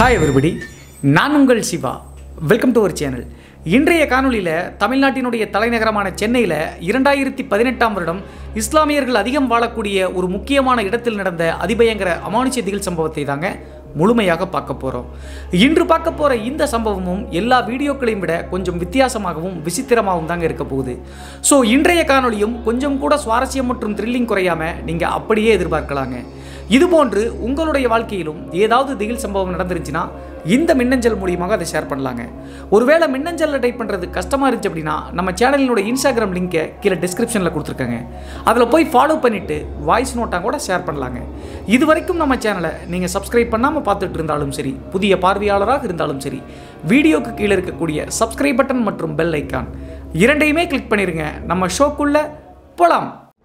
hi everybody நான் உங்கள் Siva welcome to our channel இன்றைய காணொளியில் தமிழ்நாட்டினுடைய தலைநகரமான சென்னையில் இரண்டாயிரத்தி பதினெட்டாம் வருடம் இஸ்லாமியர்கள் அதிகம் வாழக்கூடிய ஒரு முக்கியமான இடத்தில் நடந்த அதிபயங்கர அமானுஷ்ய திகில் சம்பவத்தை தாங்க முழுமையாக பார்க்க போகிறோம் இன்று பார்க்க போகிற இந்த சம்பவமும் எல்லா வீடியோக்களையும் விட கொஞ்சம் வித்தியாசமாகவும் விசித்திரமாகவும் தாங்க இருக்க போகுது ஸோ இன்றைய காணொளியும் கொஞ்சம் கூட சுவாரஸ்யம் மற்றும் த்ரில்லிங் குறையாமல் நீங்கள் அப்படியே எதிர்பார்க்கலாங்க இதுபோன்று உங்களுடைய வாழ்க்கையிலும் ஏதாவது திகில் சம்பவம் நடந்துருச்சுன்னா இந்த மின்னஞ்சல் மூலியமாக அதை ஷேர் பண்ணலாங்க ஒருவேளை மின்னஞ்சலில் டைப் பண்ணுறது கஷ்டமாக இருந்துச்சு அப்படின்னா நம்ம சேனலினோட இன்ஸ்டாகிராம் லிங்கை கீழே டிஸ்கிரிப்ஷனில் கொடுத்துருக்காங்க அதில் போய் ஃபாலோ பண்ணிவிட்டு வாய்ஸ் நோட்டாக கூட ஷேர் பண்ணலாங்க இது வரைக்கும் நம்ம சேனலை நீங்கள் சப்ஸ்கிரைப் பண்ணாமல் பார்த்துட்டு இருந்தாலும் சரி புதிய பார்வையாளராக இருந்தாலும் சரி வீடியோக்கு கீழே இருக்கக்கூடிய சப்ஸ்கிரைப் பட்டன் மற்றும் பெல் ஐக்கான் இரண்டையுமே கிளிக் பண்ணிடுங்க நம்ம ஷோக்குள்ளே போகலாம்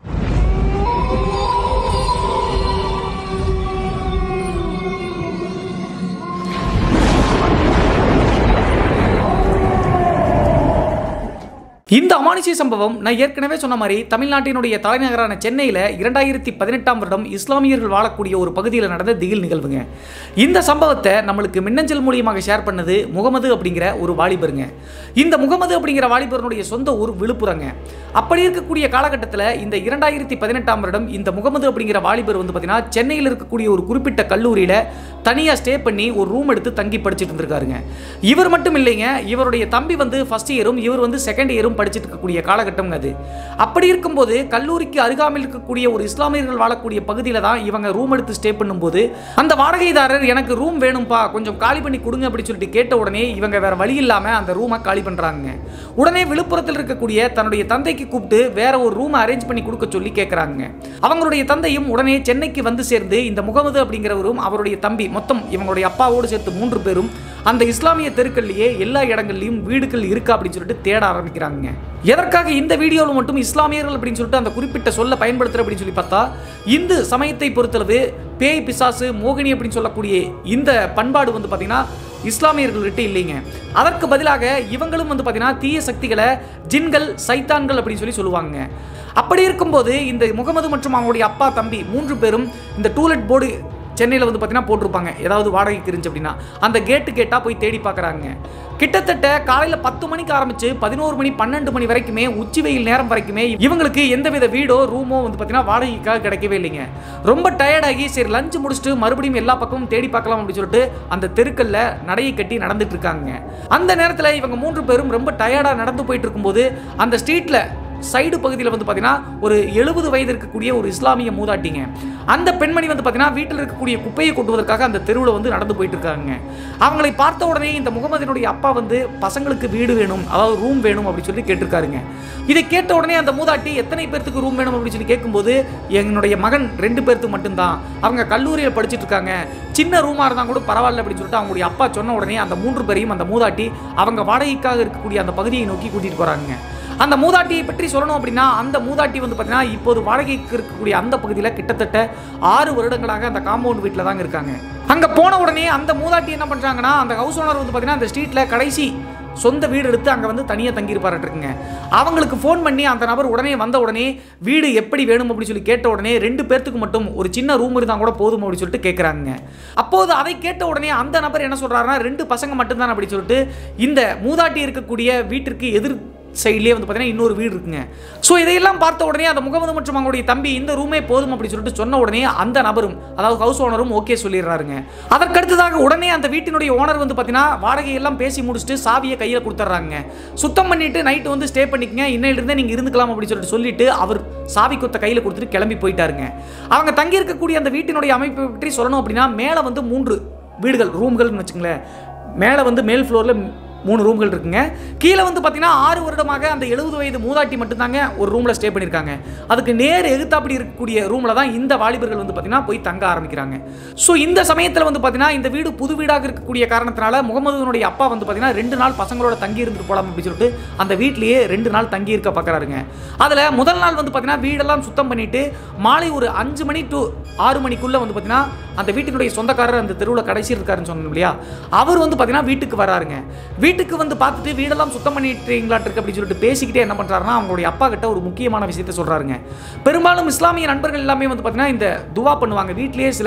இந்த அமானுஷ்ய சம்பவம் நான் ஏற்கனவே சொன்ன மாதிரி தமிழ்நாட்டினுடைய தலைநகரான சென்னையில் இரண்டாயிரத்தி பதினெட்டாம் வருடம் இஸ்லாமியர்கள் வாழக்கூடிய ஒரு பகுதியில் நடந்த திகில் நிகழ்வுங்க இந்த சம்பவத்தை நம்மளுக்கு மின்னஞ்சல் மூலியமாக ஷேர் பண்ணது முகமது அப்படிங்கிற ஒரு வாலிபருங்க இந்த முகமது அப்படிங்கிற வாலிபரனுடைய சொந்த ஊர் விழுப்புரங்க அப்படி இருக்கக்கூடிய காலகட்டத்தில் இந்த இரண்டாயிரத்தி பதினெட்டாம் வருடம் இந்த முகமது அப்படிங்கிற வாலிபர் வந்து பார்த்தீங்கன்னா சென்னையில் இருக்கக்கூடிய ஒரு குறிப்பிட்ட கல்லூரியில் தனியாக ஸ்டே பண்ணி ஒரு ரூம் எடுத்து தங்கி படிச்சுட்டு இருந்திருக்காருங்க இவர் மட்டும் இல்லைங்க இவருடைய தம்பி வந்து ஃபர்ஸ்ட் இயரும் இவர் வந்து செகண்ட் இயரும் படிச்சுட்டு இருக்கக்கூடிய காலகட்டம் அது அப்படி இருக்கும்போது கல்லூரிக்கு அருகாமையில் இருக்கக்கூடிய ஒரு இஸ்லாமியர்கள் வாழக்கூடிய பகுதியில் தான் இவங்க ரூம் எடுத்து ஸ்டே பண்ணும்போது அந்த வாடகைதாரர் எனக்கு ரூம் வேணும்பா கொஞ்சம் காலி பண்ணி கொடுங்க அப்படின்னு சொல்லிட்டு கேட்ட உடனே இவங்க வேற வழி இல்லாமல் அந்த ரூமை காலி பண்ணுறாங்க உடனே விழுப்புரத்தில் இருக்கக்கூடிய தன்னுடைய தந்தைக்கு கூப்பிட்டு வேற ஒரு ரூமை அரேஞ்ச் பண்ணி கொடுக்க சொல்லி கேட்குறாங்க அவங்களுடைய தந்தையும் உடனே சென்னைக்கு வந்து சேர்ந்து இந்த முகமது அப்படிங்கிறவரும் அவருடைய தம்பி மொத்தம் இவங்களுடைய அப்பாவோடு சேர்த்து மூன்று பேரும் அந்த இஸ்லாமிய தெருக்கள்லேயே எல்லா இடங்கள்லையும் வீடுகள் இருக்கா அப்படின்னு சொல்லிட்டு தேட ஆரம்பிக்கிறாங்க எதற்காக இந்த வீடியோவில் மட்டும் இஸ்லாமியர்கள் அப்படின்னு சொல்லிட்டு அந்த குறிப்பிட்ட சொல்ல பயன்படுத்துற அப்படின்னு சொல்லி பார்த்தா இந்து சமயத்தை பொறுத்தளவு பேய் பிசாசு மோகினி அப்படின்னு சொல்லக்கூடிய இந்த பண்பாடு வந்து பார்த்தீங்கன்னா இஸ்லாமியர்கள்கிட்ட இல்லைங்க அதற்கு பதிலாக இவங்களும் வந்து பார்த்தீங்கன்னா தீய சக்திகளை ஜின்கள் சைத்தான்கள் அப்படின்னு சொல்லி சொல்லுவாங்க அப்படி இருக்கும்போது இந்த முகமது மற்றும் அவங்களுடைய அப்பா தம்பி மூன்று பேரும் இந்த டூலெட் போர்டு சென்னையில் வந்து பார்த்தீங்கன்னா போட்டிருப்பாங்க ஏதாவது வாடகைக்கு இருந்துச்சு அப்படின்னா அந்த கேட்டு கேட்டால் போய் தேடி பார்க்குறாங்க கிட்டத்தட்ட காலையில் பத்து மணிக்கு ஆரம்பிச்சு பதினோரு மணி பன்னெண்டு மணி வரைக்குமே உச்சி வெயில் நேரம் வரைக்குமே இவங்களுக்கு எந்தவித வீடோ ரூமோ வந்து பார்த்தீங்கன்னா வாடகைக்காக கிடைக்கவே இல்லைங்க ரொம்ப டயர்டாகி சரி லஞ்ச் முடிச்சுட்டு மறுபடியும் எல்லா பக்கமும் தேடி பார்க்கலாம் அப்படின்னு சொல்லிட்டு அந்த தெருக்கல்ல நடையை கட்டி நடந்துட்டு இருக்காங்க அந்த நேரத்தில் இவங்க மூன்று பேரும் ரொம்ப டயர்டாக நடந்து போயிட்டு இருக்கும்போது அந்த ஸ்ட்ரீட்டில் சைடு பகுதியில் வந்து பார்த்தீங்கன்னா ஒரு எழுபது வயது இருக்கக்கூடிய ஒரு இஸ்லாமிய மூதாட்டிங்க அந்த பெண்மணி வந்து பார்த்தீங்கன்னா வீட்டில் இருக்கக்கூடிய குப்பையை கொட்டுவதற்காக அந்த தெருவில் வந்து நடந்து போயிட்டு இருக்காங்க அவங்களை பார்த்த உடனே இந்த முகமதினுடைய அப்பா வந்து பசங்களுக்கு வீடு வேணும் அதாவது ரூம் வேணும் அப்படின்னு சொல்லி கேட்டிருக்காருங்க இதை கேட்ட உடனே அந்த மூதாட்டி எத்தனை பேர்த்துக்கு ரூம் வேணும் அப்படின்னு சொல்லி கேட்கும்போது என்னுடைய மகன் ரெண்டு பேர்த்துக்கு மட்டும்தான் அவங்க கல்லூரியில் படிச்சுட்டு இருக்காங்க சின்ன ரூமாக இருந்தால் கூட பரவாயில்ல அப்படின்னு சொல்லிட்டு அவங்களுடைய அப்பா சொன்ன உடனே அந்த மூன்று பேரையும் அந்த மூதாட்டி அவங்க வாடகைக்காக இருக்கக்கூடிய அந்த பகுதியை நோக்கி கூட்டிகிட்டு போகிறாங்க அந்த மூதாட்டியை பற்றி சொல்லணும் அப்படின்னா அந்த மூதாட்டி வந்து பார்த்தீங்கன்னா இப்போது வாடகைக்கு இருக்கக்கூடிய அந்த பகுதியில் கிட்டத்தட்ட ஆறு வருடங்களாக அந்த காம்பவுண்ட் வீட்டில் தாங்க இருக்காங்க அங்கே போன உடனே அந்த மூதாட்டி என்ன பண்ணுறாங்கன்னா அந்த ஹவுஸ் ஓனர் வந்து பார்த்தீங்கன்னா அந்த ஸ்ட்ரீட்டில் கடைசி சொந்த வீடு எடுத்து அங்கே வந்து தனியாக தங்கியிருப்பாருட்டுருக்குங்க அவங்களுக்கு ஃபோன் பண்ணி அந்த நபர் உடனே வந்த உடனே வீடு எப்படி வேணும் அப்படின்னு சொல்லி கேட்ட உடனே ரெண்டு பேர்த்துக்கு மட்டும் ஒரு சின்ன ரூம் இருந்தால் கூட போதும் அப்படின்னு சொல்லிட்டு கேட்குறாங்க அப்போது அதை கேட்ட உடனே அந்த நபர் என்ன சொல்கிறாருன்னா ரெண்டு பசங்க மட்டும்தான் அப்படின்னு சொல்லிட்டு இந்த மூதாட்டி இருக்கக்கூடிய வீட்டிற்கு எதிர் சைட்லேயே வந்து பார்த்தீங்கன்னா இன்னொரு வீடு இருக்குங்க ஸோ இதையெல்லாம் பார்த்த உடனே அந்த முகமது மற்றும் அவங்களுடைய தம்பி இந்த ரூமே போதும் அப்படின்னு சொல்லிட்டு சொன்ன உடனே அந்த நபரும் அதாவது ஹவுஸ் ஓனரும் ஓகே சொல்லிடுறாருங்க அதற்கடுத்ததாக உடனே அந்த வீட்டினுடைய ஓனர் வந்து பார்த்தீங்கன்னா வாடகையெல்லாம் பேசி முடிச்சுட்டு சாவியை கையில் கொடுத்துட்றாங்க சுத்தம் பண்ணிட்டு நைட்டு வந்து ஸ்டே பண்ணிக்கங்க இன்னையிலிருந்தே நீங்கள் இருந்துக்கலாம் அப்படின்னு சொல்லிட்டு சொல்லிட்டு அவர் சாவி கொத்த கையில் கொடுத்துட்டு கிளம்பி போயிட்டாருங்க அவங்க தங்கி இருக்கக்கூடிய அந்த வீட்டினுடைய அமைப்பை பற்றி சொல்லணும் அப்படின்னா மேலே வந்து மூன்று வீடுகள் ரூம்கள்னு வச்சுங்களேன் மேலே வந்து மேல் ஃப்ளோரில் மூணு ரூம்கள் இருக்குங்க கீழே வந்து பார்த்தீங்கன்னா ஆறு வருடமாக அந்த எழுபது வயது மூதாட்டி மட்டும்தாங்க ஒரு ரூமில் ஸ்டே பண்ணியிருக்காங்க அதுக்கு நேர் எதிர்த்தாப்படி இருக்கக்கூடிய ரூமில் தான் இந்த வாலிபர்கள் வந்து பார்த்தீங்கன்னா போய் தங்க ஆரம்பிக்கிறாங்க ஸோ இந்த சமயத்தில் வந்து பார்த்தீங்கன்னா இந்த வீடு புது வீடாக இருக்கக்கூடிய காரணத்தினால முகமதுனுடைய அப்பா வந்து பார்த்தீங்கன்னா ரெண்டு நாள் பசங்களோட தங்கி இருந்துட்டு போகலாம் அப்படின்னு சொல்லிட்டு அந்த வீட்லேயே ரெண்டு நாள் தங்கி இருக்க பார்க்குறாருங்க அதில் முதல் நாள் வந்து பார்த்தீங்கன்னா வீடெல்லாம் சுத்தம் பண்ணிட்டு மாலை ஒரு அஞ்சு மணி டு ஆறு மணிக்குள்ளே வந்து பார்த்தீங்கன்னா அந்த வீட்டினுடைய சொந்தக்காரர் அந்த தெருவில் கடைசி இருக்காருன்னு சொன்னோம் இல்லையா அவர் வந்து பார்த்தீங்கன்னா வீட்டுக்கு வராருங்க வீட்டுக்கு வந்து பார்த்துட்டு வீடெல்லாம் சுத்தம் பண்ணிட்டீங்களாட்டு இருக்கு அப்படின்னு சொல்லிட்டு பேசிக்கிட்டே என்ன பண்ணுறாருன்னா அவங்களுடைய அப்பா கிட்ட ஒரு முக்கியமான விஷயத்த சொல்கிறாருங்க பெரும்பாலும் இஸ்லாமிய நண்பர்கள் எல்லாமே வந்து பார்த்தீங்கன்னா இந்த துவா பண்ணுவாங்க வீட்டிலேயே சில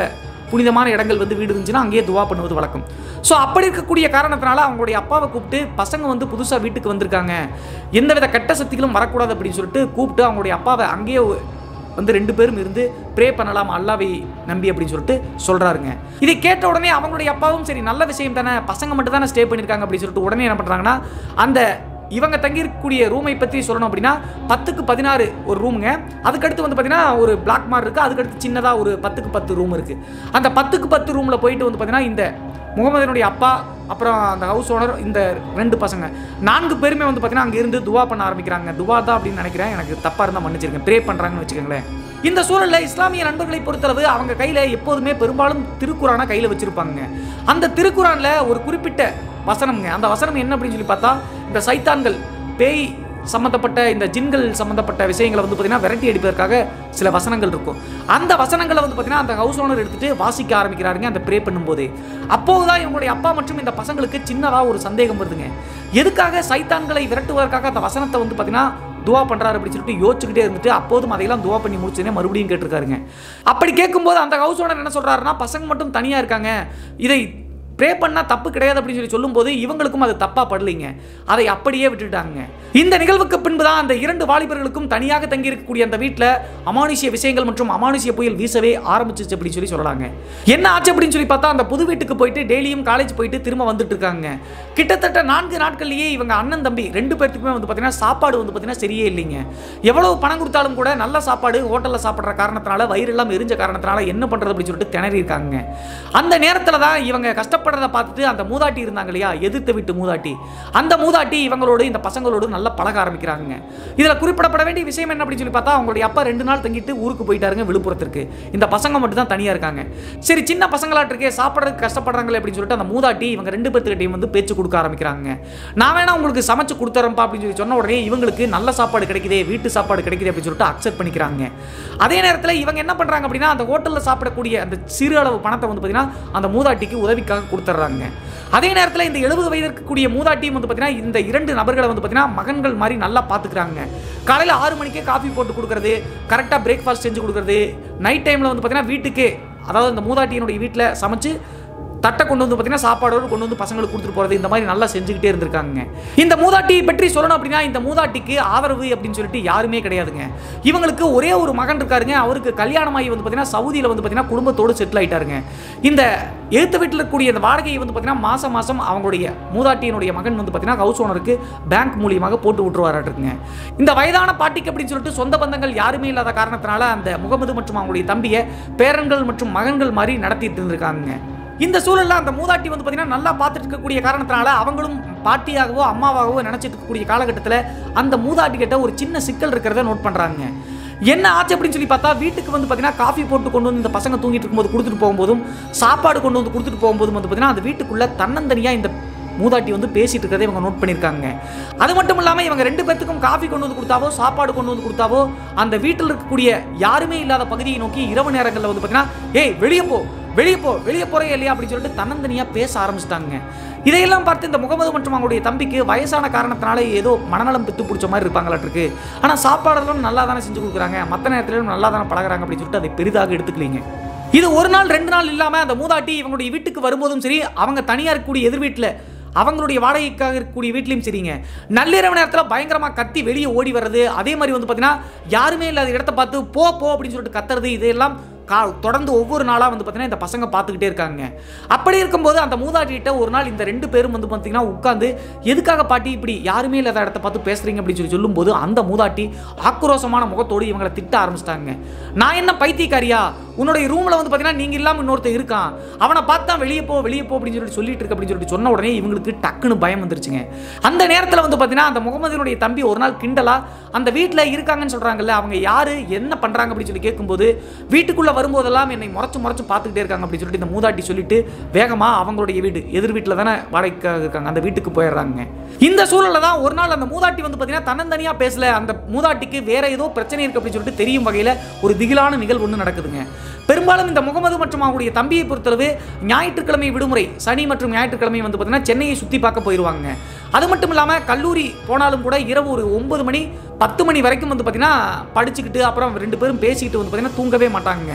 புனிதமான இடங்கள் வந்து வீடு இருந்துச்சுன்னா அங்கேயே துவா பண்ணுவது வழக்கம் ஸோ அப்படி இருக்கக்கூடிய காரணத்தினால அவங்களுடைய அப்பாவை கூப்பிட்டு பசங்க வந்து புதுசாக வீட்டுக்கு வந்திருக்காங்க எந்தவித கெட்ட சக்திகளும் வரக்கூடாது அப்படின்னு சொல்லிட்டு கூப்பிட்டு அவங்களுடைய அப்பாவை அங்கேயே வந்து ரெண்டு பேரும் இருந்து ப்ரே பண்ணலாம் அல்லாவை நம்பி அப்படின்னு சொல்லிட்டு சொல்கிறாருங்க இதை கேட்ட உடனே அவங்களுடைய அப்பாவும் சரி நல்ல விஷயம் தானே பசங்க மட்டும் தானே ஸ்டே பண்ணியிருக்காங்க அப்படின்னு சொல்லிட்டு உடனே என்ன பண்ணுறாங்கன்னா அந்த இவங்க தங்கியிருக்கக்கூடிய ரூமை பற்றி சொல்லணும் அப்படின்னா பத்துக்கு பதினாறு ஒரு ரூமுங்க அதுக்கடுத்து வந்து பார்த்தீங்கன்னா ஒரு பிளாக் மார் இருக்குது அதுக்கடுத்து சின்னதாக ஒரு பத்துக்கு பத்து ரூம் இருக்குது அந்த பத்துக்கு பத்து ரூமில் போயிட்டு வந்து பார்த்தீங்கன்னா இந்த முகமதனுடைய அப்பா அப்புறம் அந்த ஹவுஸ் ஓனர் இந்த ரெண்டு பசங்க நான்கு பேருமே வந்து பார்த்தீங்கன்னா அங்கே இருந்து துவா பண்ண ஆரம்பிக்கிறாங்க துவா தான் அப்படின்னு நினைக்கிறேன் எனக்கு தப்பாக இருந்தால் மன்னிச்சிருக்கேன் ப்ரே பண்ணுறாங்கன்னு வச்சுக்கோங்களேன் இந்த சூழலில் இஸ்லாமிய நண்பர்களை பொறுத்தளவு அவங்க கையில் எப்போதுமே பெரும்பாலும் திருக்குறானை கையில் வச்சுருப்பாங்க அந்த திருக்குறானில் ஒரு குறிப்பிட்ட வசனம்ங்க அந்த வசனம் என்ன அப்படின்னு சொல்லி பார்த்தா இந்த சைத்தான்கள் பேய் சம்மந்தப்பட்ட இந்த ஜின்கள் சம்மந்தப்பட்ட விஷயங்களை வந்து பார்த்தீங்கன்னா விரட்டி அடிப்பதற்காக சில வசனங்கள் இருக்கும் அந்த வசனங்களை வந்து பார்த்தீங்கன்னா அந்த ஹவுஸ் ஓனர் எடுத்துட்டு வாசிக்க ஆரம்பிக்கிறாருங்க அந்த ப்ரே பண்ணும்போது அப்போதுதான் இவங்களுடைய அப்பா மற்றும் இந்த பசங்களுக்கு சின்னதாக ஒரு சந்தேகம் வருதுங்க எதுக்காக சைத்தான்களை விரட்டுவதற்காக அந்த வசனத்தை வந்து பார்த்தீங்கன்னா துவா பண்ணுறாரு அப்படின்னு சொல்லிட்டு யோசிச்சுக்கிட்டே இருந்துட்டு அப்போதும் அதையெல்லாம் துவா பண்ணி முடிச்சோன்னே மறுபடியும் கேட்டிருக்காருங்க அப்படி கேட்கும்போது அந்த ஹவுஸ் ஓனர் என்ன சொல்கிறாருன்னா பசங்க மட்டும் தனியாக இருக்காங்க இதை ப்ரே பண்ணால் தப்பு கிடையாது அப்படின்னு சொல்லி சொல்லும்போது இவங்களுக்கும் அது தப்பாக படலைங்க அதை அப்படியே விட்டுட்டாங்க இந்த நிகழ்வுக்கு பின்பு தான் அந்த இரண்டு வாலிபர்களுக்கும் தனியாக தங்கியிருக்கக்கூடிய அந்த வீட்டில் அமானுஷ்ய விஷயங்கள் மற்றும் அமானுஷ்ய புயல் வீசவே ஆரம்பிச்சிச்சு அப்படின்னு சொல்லி சொல்லலாங்க என்ன ஆச்சு அப்படின்னு சொல்லி பார்த்தா அந்த புது வீட்டுக்கு போயிட்டு டெய்லியும் காலேஜ் போயிட்டு திரும்ப வந்துட்டு இருக்காங்க கிட்டத்தட்ட நான்கு நாட்கள்லேயே இவங்க அண்ணன் தம்பி ரெண்டு பேர்த்துக்குமே வந்து பார்த்தீங்கன்னா சாப்பாடு வந்து பார்த்தீங்கன்னா சரியே இல்லைங்க எவ்வளவு பணம் கொடுத்தாலும் கூட நல்ல சாப்பாடு ஹோட்டலில் சாப்பிட்ற காரணத்தினால வயிறெல்லாம் எரிஞ்ச காரணத்தினால என்ன பண்ணுறது அப்படின்னு சொல்லிட்டு திணறி இருக்காங்க அந்த நேரத்தில் தான் இவங்க கஷ்டப்படுறத பார்த்துட்டு அந்த மூதாட்டி இருந்தாங்க இல்லையா எதிர்த்து விட்டு மூதாட்டி அந்த மூதாட்டி இவங்களோடு இந்த பசங்களோடு நல்லா பழக ஆரம்பிக்கிறாங்க இதில் குறிப்பிடப்பட வேண்டிய விஷயம் என்ன அப்படின்னு சொல்லி பார்த்தா அவங்களுடைய அப்பா ரெண்டு நாள் தங்கிட்டு ஊருக்கு போயிட்டாருங்க விழுப்புரத்திற்கு இந்த பசங்க மட்டும் தான் தனியாக இருக்காங்க சரி சின்ன பசங்களாட்டு இருக்கே சாப்பிட்றதுக்கு கஷ்டப்படுறாங்களே அப்படின்னு சொல்லிட்டு அந்த மூதாட்டி இவங்க ரெண்டு பேர்த்துக்கிட்டையும் வந்து பேச்சு கொடுக்க ஆரம்பிக்கிறாங்க நான் வேணா உங்களுக்கு சமைச்சு கொடுத்துறேன்ப்பா அப்படின்னு சொல்லி சொன்ன உடனே இவங்களுக்கு நல்ல சாப்பாடு கிடைக்குதே வீட்டு சாப்பாடு கிடைக்குது அப்படின்னு சொல்லிட்டு அக்செப்ட் பண்ணிக்கிறாங்க அதே நேரத்தில் இவங்க என்ன பண்ணுறாங்க அப்படின்னா அந்த ஹோட்டலில் சாப்பிடக்கூடிய அந்த சிறு அளவு பணத்தை வந்து பார்த்தீங்கன்னா அந்த மூதாட்டிக்கு உதவிக்காக கொடுத்துட்றாங்க அதே நேரத்தில் இந்த எழுபது வயது இருக்கக்கூடிய மூதாட்டியும் வந்து பார்த்தீங்கன்னா இந்த இரண்டு நபர்களை வந்து பார்த்தீங்கன்னா மகன்கள் மாதிரி நல்லா பார்த்துக்கிறாங்க காலையில் ஆறு மணிக்கே காஃபி போட்டு கொடுக்குறது கரெக்டாக பிரேக்ஃபாஸ்ட் செஞ்சு கொடுக்குறது நைட் டைமில் வந்து பார்த்தீங்கன்னா வீட்டுக்கே அதாவது இந்த மூதாட்டியினுடைய வீட்டில் சமைச்சு தட்டை கொண்டு வந்து பார்த்தீங்கன்னா சாப்பாடோடு கொண்டு வந்து பசங்களுக்கு கொடுத்துட்டு போகிறது இந்த மாதிரி நல்லா செஞ்சுக்கிட்டே இருந்திருக்காங்க இந்த மூதாட்டியை பற்றி சொல்லணும் அப்படின்னா இந்த மூதாட்டிக்கு ஆதரவு அப்படின்னு சொல்லிட்டு யாருமே கிடையாதுங்க இவங்களுக்கு ஒரே ஒரு மகன் இருக்காருங்க அவருக்கு கல்யாணமாகி வந்து பார்த்தீங்கன்னா சவுதியில் வந்து பார்த்தீங்கன்னா குடும்பத்தோடு செட்டில் ஆயிட்டாருங்க இந்த எழுத்து வீட்டில் இருக்கக்கூடிய இந்த வாடகையை வந்து பார்த்தீங்கன்னா மாதம் மாதம் அவங்களுடைய மூதாட்டியினுடைய மகன் வந்து பார்த்தீங்கன்னா ஹவுஸ் ஓனருக்கு பேங்க் மூலியமாக போட்டு விட்டுருவாராட்டுருங்க இந்த வயதான பாட்டிக்கு அப்படின்னு சொல்லிட்டு சொந்த பந்தங்கள் யாருமே இல்லாத காரணத்தினால அந்த முகமது மற்றும் அவங்களுடைய தம்பியை பேரன்கள் மற்றும் மகன்கள் மாதிரி நடத்திட்டு இருந்திருக்காங்க இந்த சூழல்ல அந்த மூதாட்டி வந்து பார்த்தீங்கன்னா நல்லா பார்த்துட்டு இருக்கக்கூடிய காரணத்தினால அவங்களும் பாட்டியாகவோ அம்மாவாகவோ நினைச்சிட்டு இருக்கக்கூடிய காலகட்டத்தில் அந்த மூதாட்டி கிட்ட ஒரு சின்ன சிக்கல் இருக்கிறத நோட் பண்ணுறாங்க என்ன ஆச்சு அப்படின்னு சொல்லி பார்த்தா வீட்டுக்கு வந்து பார்த்தீங்கன்னா காஃபி போட்டு கொண்டு வந்து இந்த பசங்க தூங்கிட்டு இருக்கும்போது கொடுத்துட்டு போகும்போதும் சாப்பாடு கொண்டு வந்து கொடுத்துட்டு போகும்போதும் வந்து பார்த்தீங்கன்னா அந்த வீட்டுக்குள்ள தன்னந்தனியாக இந்த மூதாட்டி வந்து பேசிட்டு இருக்கிறதை இவங்க நோட் பண்ணியிருக்காங்க அது மட்டும் இல்லாமல் இவங்க ரெண்டு பேர்த்துக்கும் காஃபி கொண்டு வந்து கொடுத்தாவோ சாப்பாடு கொண்டு வந்து கொடுத்தாவோ அந்த வீட்டில் இருக்கக்கூடிய யாருமே இல்லாத பகுதியை நோக்கி இரவு நேரங்களில் வந்து பார்த்தீங்கன்னா ஏய் வெளியே போ வெளியே போ வெளியே போறே இல்லையா அப்படின்னு சொல்லிட்டு தன்னந்தனியாக பேச ஆரம்பிச்சிட்டாங்க இதையெல்லாம் பார்த்து இந்த முகமது மற்றும் அவங்களுடைய தம்பிக்கு வயசான காரணத்தினால ஏதோ மனநலம் பித்து பிடிச்ச மாதிரி இருப்பாங்களாட்டிருக்கு ஆனால் சாப்பாடெல்லாம் நல்லா தானே செஞ்சு கொடுக்குறாங்க மற்ற நேரத்திலும் நல்லா தானே பழகுறாங்க அப்படின்னு சொல்லிட்டு அதை பெரிதாக எடுத்துக்கலீங்க இது ஒரு நாள் ரெண்டு நாள் இல்லாமல் அந்த மூதாட்டி இவங்களுடைய வீட்டுக்கு வரும்போதும் சரி அவங்க தனியாக இருக்கக்கூடிய எதிர் வீட்டில் அவங்களுடைய வாடகைக்காக இருக்கக்கூடிய வீட்லையும் சரிங்க நள்ளிரவு நேரத்தில் பயங்கரமாக கத்தி வெளியே ஓடி வர்றது அதே மாதிரி வந்து பார்த்தீங்கன்னா யாருமே இல்லாத இடத்த பார்த்து போ போ அப்படின்னு சொல்லிட்டு கத்துறது இதெல்லாம் கா தொடர்ந்து ஒவ்வொரு நாளாக வந்து பார்த்தீங்கன்னா இந்த பசங்க பார்த்துக்கிட்டே இருக்காங்க அப்படி இருக்கும்போது அந்த மூதாட்டிகிட்ட ஒரு நாள் இந்த ரெண்டு பேரும் வந்து பார்த்தீங்கன்னா உட்காந்து எதுக்காக பாட்டி இப்படி யாருமே இல்லாத இடத்த பார்த்து பேசுறீங்க அப்படின்னு சொல்லி சொல்லும்போது அந்த மூதாட்டி ஆக்ரோஷமான முகத்தோடு இவங்களை திட்ட ஆரம்பிச்சிட்டாங்க நான் என்ன பைத்தியக்காரியா உன்னுடைய ரூமில் வந்து பார்த்தீங்கன்னா நீங்கள் இல்லாமல் இன்னொருத்தன் இருக்கான் அவனை பார்த்தா வெளியே போ வெளியே போ அப்படின்னு சொல்லிட்டு சொல்லிட்டு இருக்கு அப்படின்னு சொல்லிட்டு சொன்ன உடனே இவங்களுக்கு டக்குன்னு பயம் வந்துருச்சுங்க அந்த நேரத்தில் வந்து பார்த்தீங்கன்னா அந்த முகமதினுடைய தம்பி ஒரு நாள் கிண்டலா அந்த வீட்டில் இருக்காங்கன்னு சொல்கிறாங்கல்ல அவங்க யாரு என்ன பண்ணுறாங்க அப்படின்னு சொல்லி கேட்கும்போது வீட்டுக்குள்ளே வரும்போதெல்லாம் என்னை முறைச்சு முறைச்சு பார்த்துக்கிட்டே இருக்காங்க அப்படின்னு சொல்லிட்டு இந்த மூதாட்டி சொல்லிட்டு வேகமாக அவங்களுடைய வீடு எதிர் வீட்டில் தானே வாடகைக்காக இருக்காங்க அந்த வீட்டுக்கு போயிடுறாங்க இந்த சூழலில் தான் ஒரு நாள் அந்த மூதாட்டி வந்து பார்த்தீங்கன்னா தன்னந்தனியாக பேசல அந்த மூதாட்டிக்கு வேற ஏதோ பிரச்சனை இருக்கு அப்படின்னு சொல்லிட்டு தெரியும் வகையில் ஒரு திகிலான நிகழ்வு ஒன்று நடக்குதுங்க பெரும்பாலும் இந்த முகமது மற்றும் அவங்களுடைய தம்பியை பொறுத்தளவு ஞாயிற்றுக்கிழமை விடுமுறை சனி மற்றும் ஞாயிற்றுக்கிழமை வந்து பார்த்தீங்கன்னா சென்னையை சுற்றி பார்க்க போயிடுவாங்க அது மட்டும் இல்லாமல் கல்லூரி போனாலும் கூட இரவு ஒரு ஒன்பது மணி பத்து மணி வரைக்கும் வந்து பார்த்தீங்கன்னா படிச்சுக்கிட்டு அப்புறம் ரெண்டு பேரும் பேசிக்கிட்டு வந்து பார்த்தீங்கன்னா தூங்கவே மாட்டாங்க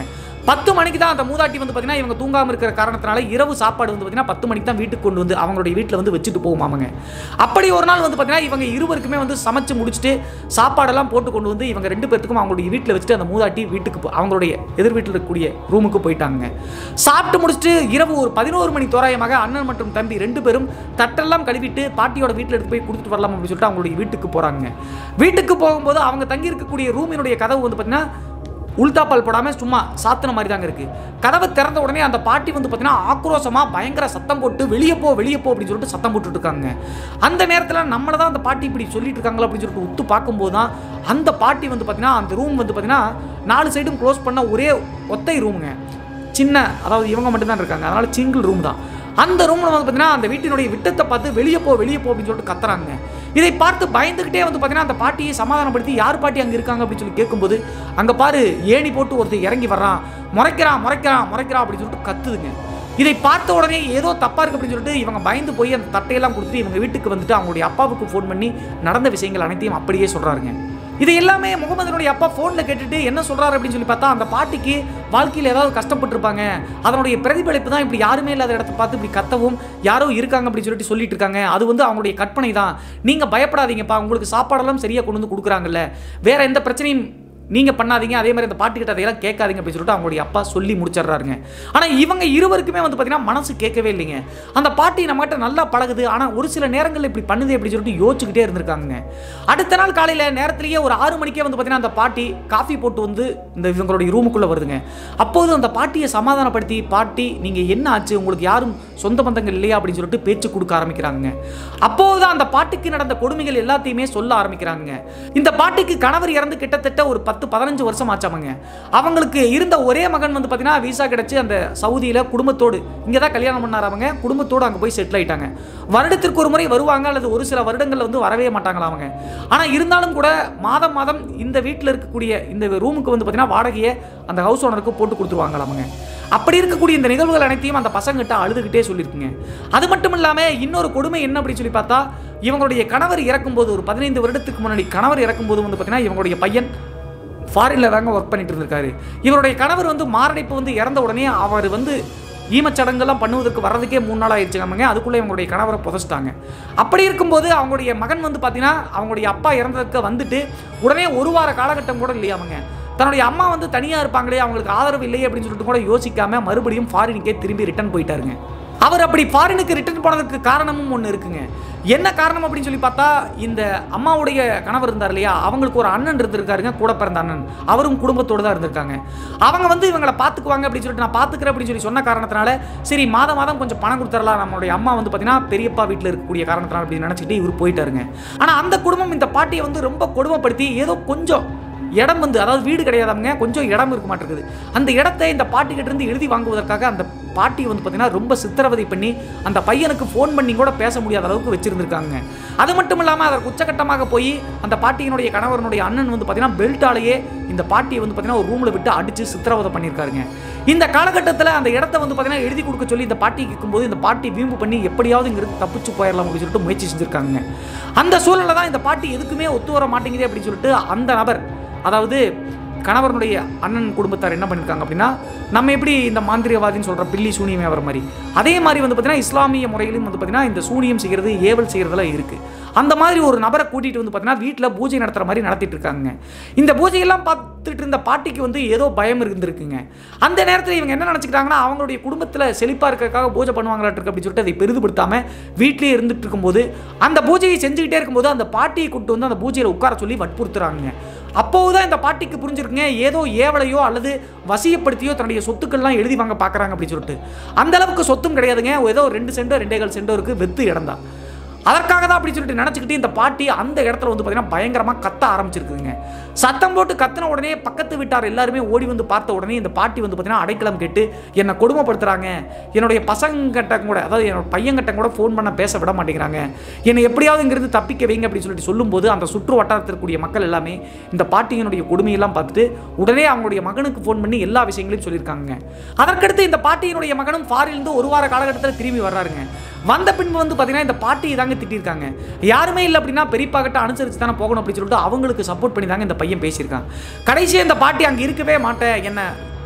பத்து மணிக்கு தான் அந்த மூதாட்டி வந்து பார்த்தீங்கன்னா இவங்க தூங்காமல் இருக்கிற காரணத்தினால இரவு சாப்பாடு வந்து பார்த்தீங்கன்னா பத்து மணிக்கு தான் வீட்டுக்கு கொண்டு வந்து அவங்களுடைய வீட்டில் வந்து வச்சுட்டு போகுமாமங்க அப்படி ஒரு நாள் வந்து பார்த்தீங்கன்னா இவங்க இருவருக்குமே வந்து சமைச்சு முடிச்சுட்டு சாப்பாடெல்லாம் போட்டு கொண்டு வந்து இவங்க ரெண்டு பேர்த்துக்கும் அவங்களுடைய வீட்டில் வச்சுட்டு அந்த மூதாட்டி வீட்டுக்கு போ- அவங்களுடைய எதிர் வீட்டில் இருக்கக்கூடிய ரூமுக்கு போயிட்டாங்க சாப்பிட்டு முடிச்சுட்டு இரவு ஒரு பதினோரு மணி தோராயமாக அண்ணன் மற்றும் தம்பி ரெண்டு பேரும் தட்டெல்லாம் கழுவிட்டு பாட்டியோட வீட்டில் எடுத்து போய் கொடுத்துட்டு வரலாம் அப்படின்னு சொல்லிட்டு அவங்களுடைய வீட்டுக்கு போகிறாங்க வீட்டுக்கு போகும்போது அவங்க தங்கி இருக்கக்கூடிய ரூமினுடைய கதவு வந்து பார்த்தீங்கன்னா உள்தாப்பால் போடாமல் சும்மா சாத்தின மாதிரி தாங்க இருக்கு கதவை திறந்த உடனே அந்த பாட்டி வந்து பார்த்தீங்கன்னா ஆக்ரோஷமாக பயங்கர சத்தம் போட்டு வெளியே போ வெளியே போ அப்படின்னு சொல்லிட்டு சத்தம் போட்டுட்டு இருக்காங்க அந்த நேரத்தில் நம்மளை தான் அந்த பாட்டி இப்படி சொல்லிட்டு இருக்காங்களா அப்படின்னு சொல்லிட்டு உத்து பார்க்கும்போது தான் அந்த பாட்டி வந்து பார்த்தீங்கன்னா அந்த ரூம் வந்து பார்த்தீங்கன்னா நாலு சைடும் க்ளோஸ் பண்ண ஒரே ஒத்தை ரூமுங்க சின்ன அதாவது இவங்க மட்டும்தான் இருக்காங்க அதனால சிங்கிள் ரூம் தான் அந்த ரூமில் வந்து பார்த்தீங்கன்னா அந்த வீட்டினுடைய விட்டத்தை பார்த்து வெளியே போ வெளியே போ அப்படின்னு சொல்லிட்டு கத்துறாங்க இதை பார்த்து பயந்துக்கிட்டே வந்து பார்த்தீங்கன்னா அந்த பாட்டியை சமாதானப்படுத்தி யார் பாட்டி அங்கே இருக்காங்க அப்படின்னு சொல்லி கேட்கும்போது அங்கே பாரு ஏணி போட்டு ஒருத்தர் இறங்கி வர்றான் முறைக்கிறான் முறைக்கிறான் முறைக்கிறான் அப்படின்னு சொல்லிட்டு கத்துதுங்க இதை பார்த்த உடனே ஏதோ தப்பா இருக்கு அப்படின்னு சொல்லிட்டு இவங்க பயந்து போய் அந்த தட்டையெல்லாம் கொடுத்துட்டு இவங்க வீட்டுக்கு வந்துட்டு அவங்களுடைய அப்பாவுக்கு ஃபோன் பண்ணி நடந்த விஷயங்கள் அனைத்தையும் அப்படியே சொல்றாருங்க இது எல்லாமே முகமதனுடைய அப்பா ஃபோனில் கேட்டுட்டு என்ன சொல்றாரு அப்படின்னு சொல்லி பார்த்தா அந்த பாட்டிக்கு வாழ்க்கையில் ஏதாவது கஷ்டப்பட்டிருப்பாங்க அதனுடைய பிரதிபலிப்பு தான் இப்படி யாருமே இல்லாத இடத்த பார்த்து இப்படி கத்தவும் யாரோ இருக்காங்க அப்படின்னு சொல்லிட்டு சொல்லிட்டு இருக்காங்க அது வந்து அவங்களுடைய கற்பனை தான் நீங்கள் பயப்படாதீங்கப்பா உங்களுக்கு சாப்பாடெல்லாம் சரியாக கொண்டு வந்து கொடுக்குறாங்கல்ல வேற எந்த பிரச்சனையும் நீங்கள் பண்ணாதீங்க அதே மாதிரி அந்த பாட்டுக்கிட்ட அதையெல்லாம் கேட்காதீங்க அப்படின்னு சொல்லிட்டு அவங்களுடைய அப்பா சொல்லி முடிச்சிடுறாருங்க ஆனால் இவங்க இருவருக்குமே வந்து பார்த்தீங்கன்னா மனசு கேட்கவே இல்லைங்க அந்த பாட்டி நம்மகிட்ட நல்லா பழகுது ஆனால் ஒரு சில நேரங்களில் இப்படி பண்ணுது அப்படின்னு சொல்லிட்டு யோசிச்சுக்கிட்டே இருந்திருக்காங்க அடுத்த நாள் காலையில் நேரத்திலேயே ஒரு ஆறு மணிக்கே வந்து பார்த்தீங்கன்னா அந்த பாட்டி காஃபி போட்டு வந்து இந்த இவங்களுடைய ரூமுக்குள்ளே வருதுங்க அப்போது அந்த பாட்டியை சமாதானப்படுத்தி பாட்டி நீங்கள் என்ன ஆச்சு உங்களுக்கு யாரும் சொந்த பந்தங்கள் இல்லையா அப்படின்னு சொல்லிட்டு பேச்சு கொடுக்க ஆரம்பிக்கிறாங்க அப்போது தான் அந்த பாட்டிக்கு நடந்த கொடுமைகள் எல்லாத்தையுமே சொல்ல ஆரம்பிக்கிறாங்க இந்த பாட்டிக்கு கணவர் இறந்து கிட்டத்தட்ட ஒரு பத்து பதினஞ்சு வருஷம் ஆச்சாமங்க அவங்களுக்கு இருந்த ஒரே மகன் வந்து பார்த்தீங்கன்னா விசா கிடைச்சு அந்த சவுதியில் குடும்பத்தோடு இங்கே தான் கல்யாணம் பண்ணார் அவங்க குடும்பத்தோடு அங்கே போய் செட்டில் ஆயிட்டாங்க வருடத்திற்கு ஒரு முறை வருவாங்க அல்லது ஒரு சில வருடங்கள்ல வந்து வரவே மாட்டாங்களா அவங்க ஆனால் இருந்தாலும் கூட மாதம் மாதம் இந்த வீட்டில் இருக்கக்கூடிய இந்த ரூமுக்கு வந்து பார்த்தீங்கன்னா வாடகையை அந்த ஹவுஸ் ஓனருக்கு போட்டு கொடுத்துருவாங்களா அவங்க அப்படி இருக்கக்கூடிய இந்த நிகழ்வுகள் அனைத்தையும் அந்த பசங்கிட்ட அழுதுகிட்டே சொல்லியிருக்குங்க அது மட்டும் இல்லாமல் இன்னொரு கொடுமை என்ன அப்படின்னு சொல்லி பார்த்தா இவங்களுடைய கணவர் இறக்கும்போது ஒரு பதினைந்து வருடத்துக்கு முன்னாடி கணவர் இறக்கும்போது வந்து பார்த்தீங்கன்னா இவங்களுடைய பையன் ஃபாரின்ல தாங்க ஒர்க் பண்ணிட்டு இருந்திருக்காரு இவருடைய கணவர் வந்து மாரடைப்பு வந்து இறந்த உடனே அவர் வந்து ஈமச்சடங்கெல்லாம் பண்ணுவதற்கு வர்றதுக்கே மூணு நாள் ஆயிடுச்சுங்க அதுக்குள்ளே இவங்களுடைய கணவரை புதைச்சிட்டாங்க அப்படி இருக்கும்போது அவங்களுடைய மகன் வந்து பார்த்தீங்கன்னா அவங்களுடைய அப்பா இறந்ததுக்கு வந்துட்டு உடனே ஒரு வார காலகட்டம் கூட இல்லையா அவங்க தன்னுடைய அம்மா வந்து தனியாக இருப்பாங்களே அவங்களுக்கு ஆதரவு இல்லையே அப்படின்னு சொல்லிட்டு கூட யோசிக்காம மறுபடியும் ஃபாரினுக்கே திரும்பி ரிட்டர்ன் போயிட்டாருங்க அவர் அப்படி ஃபாரினுக்கு ரிட்டர்ன் போனதுக்கு காரணமும் ஒன்று இருக்குங்க என்ன காரணம் அப்படின்னு சொல்லி பார்த்தா இந்த அம்மாவுடைய கணவர் இருந்தார் இல்லையா அவங்களுக்கு ஒரு அண்ணன் இருந்திருக்காருங்க கூட பிறந்த அண்ணன் அவரும் குடும்பத்தோடு தான் இருந்திருக்காங்க அவங்க வந்து இவங்களை பார்த்துக்குவாங்க அப்படின்னு சொல்லிட்டு நான் பார்த்துக்கிறேன் அப்படின்னு சொல்லி சொன்ன காரணத்தினால சரி மாதம் மாதம் கொஞ்சம் பணம் கொடுத்துடலாம் நம்மளுடைய அம்மா வந்து பார்த்தீங்கன்னா பெரியப்பா வீட்டில் இருக்கக்கூடிய காரணத்தினால அப்படின்னு நினச்சிக்கிட்டு இவர் போயிட்டாருங்க ஆனால் அந்த குடும்பம் இந்த பாட்டியை வந்து ரொம்ப கொடுமைப்படுத்தி ஏதோ கொஞ்சம் இடம் வந்து அதாவது வீடு கிடையாதவங்க கொஞ்சம் இடம் இருக்க மாட்டேங்குது அந்த இடத்தை இந்த பாட்டிக்கிட்ட இருந்து எழுதி வாங்குவதற்காக அந்த பாட்டி வந்து பார்த்தீங்கன்னா ரொம்ப சித்திரவதை பண்ணி அந்த பையனுக்கு ஃபோன் பண்ணி கூட பேச முடியாத அளவுக்கு வச்சிருந்திருக்காங்க அது மட்டும் இல்லாமல் அதற்கு உச்சகட்டமாக போய் அந்த பாட்டியினுடைய கணவனுடைய அண்ணன் வந்து பார்த்தீங்கன்னா பெல்ட்டாலேயே இந்த பாட்டியை வந்து பார்த்தீங்கன்னா ஒரு ரூமில் விட்டு அடித்து சித்திரவதை பண்ணியிருக்காருங்க இந்த காலகட்டத்தில் அந்த இடத்த வந்து பார்த்தீங்கன்னா எழுதி கொடுக்க சொல்லி இந்த பாட்டி கேட்கும்போது இந்த பாட்டி வீம்பு பண்ணி எப்படியாவது இங்கிருந்து தப்பிச்சு போயிடலாம் அப்படின்னு சொல்லிட்டு முயற்சி செஞ்சுருக்காங்க அந்த சூழலில் தான் இந்த பாட்டி எதுக்குமே ஒத்து வர மாட்டேங்குது அப்படின்னு சொல்லிட்டு அந்த நபர் அதாவது கணவனுடைய அண்ணன் குடும்பத்தார் என்ன பண்ணியிருக்காங்க அப்படின்னா நம்ம எப்படி இந்த மாந்திரியவாதின்னு சொல்கிற பில்லி சூனியமே வர மாதிரி அதே மாதிரி வந்து பார்த்தீங்கன்னா இஸ்லாமிய முறையிலும் வந்து பார்த்தீங்கன்னா இந்த சூனியம் செய்கிறது ஏவல் செய்கிறதுலாம் இருக்குது அந்த மாதிரி ஒரு நபரை கூட்டிகிட்டு வந்து பார்த்தீங்கன்னா வீட்டில் பூஜை நடத்துகிற மாதிரி நடத்திட்டு இருக்காங்க இந்த பூஜையெல்லாம் பார்த்துட்டு இருந்த பாட்டிக்கு வந்து ஏதோ பயம் இருந்திருக்குங்க அந்த நேரத்தில் இவங்க என்ன நினச்சிக்கிட்டாங்கன்னா அவங்களுடைய குடும்பத்தில் செழிப்பாக இருக்கிறதுக்காக பூஜை பண்ணுவாங்களாட்டு அப்படின்னு சொல்லிட்டு அதை பெரிதுபடுத்தாமல் வீட்டிலேயே இருந்துட்டு இருக்கும்போது அந்த பூஜையை செஞ்சுக்கிட்டே இருக்கும்போது அந்த பாட்டியை கூப்பிட்டு வந்து அந்த பூஜையில் உட்கார சொல்லி வற்புறுத்துறாங்க அப்போதுதான் இந்த பாட்டிக்கு புரிஞ்சிருக்குங்க ஏதோ ஏவலையோ அல்லது வசியப்படுத்தியோ தன்னுடைய சொத்துக்கள்லாம் எழுதி வாங்க பார்க்குறாங்க அப்படின்னு சொல்லிட்டு அந்த அளவுக்கு சொத்தும் கிடையாதுங்க ஏதோ ரெண்டு சென்டோ ரெண்டே கால் சென்டோ இருக்குது வெத்து இடம் தான் அதற்காக தான் அப்படி சொல்லிட்டு நினச்சிக்கிட்டு இந்த பாட்டி அந்த இடத்துல வந்து பார்த்தீங்கன்னா பயங்கரமாக கத்த ஆரம்பிச்சிருக்குதுங்க சத்தம் போட்டு கத்தின உடனே பக்கத்து வீட்டார் எல்லாருமே ஓடி வந்து பார்த்த உடனே இந்த பாட்டி வந்து பார்த்தீங்கன்னா அடைக்கலம் கேட்டு என்னை கொடுமைப்படுத்துறாங்க என்னுடைய பசங்கிட்ட கூட அதாவது என்னோட பையன்கிட்ட கூட ஃபோன் பண்ண பேச விட மாட்டேங்கிறாங்க என்னை எப்படியாவது இங்கிருந்து தப்பிக்க வைங்க அப்படின்னு சொல்லிட்டு சொல்லும்போது அந்த சுற்று வட்டாரத்தில் இருக்கக்கூடிய மக்கள் எல்லாமே இந்த பாட்டியினுடைய கொடுமையெல்லாம் பார்த்துட்டு உடனே அவங்களுடைய மகனுக்கு ஃபோன் பண்ணி எல்லா விஷயங்களையும் சொல்லியிருக்காங்க அதற்கடுத்து இந்த பாட்டியினுடைய மகனும் ஃபாரிலிருந்து ஒரு வார காலகட்டத்தில் திரும்பி வர்றாருங்க வந்த பின்பு வந்து பார்த்தீங்கன்னா இந்த பாட்டி தாங்க திட்டிருக்காங்க யாருமே இல்லை அப்படின்னா பெரியப்பா கிட்ட அனுசரித்து தானே போகணும் அப்படின்னு சொல்லிட்டு அவங்களுக்கு சப்போர்ட் பண்ணி தாங்க இந்த பையன் பேசியிருக்கான் கடைசியாக இந்த பாட்டி அங்கே இருக்கவே மாட்டேன் என்ன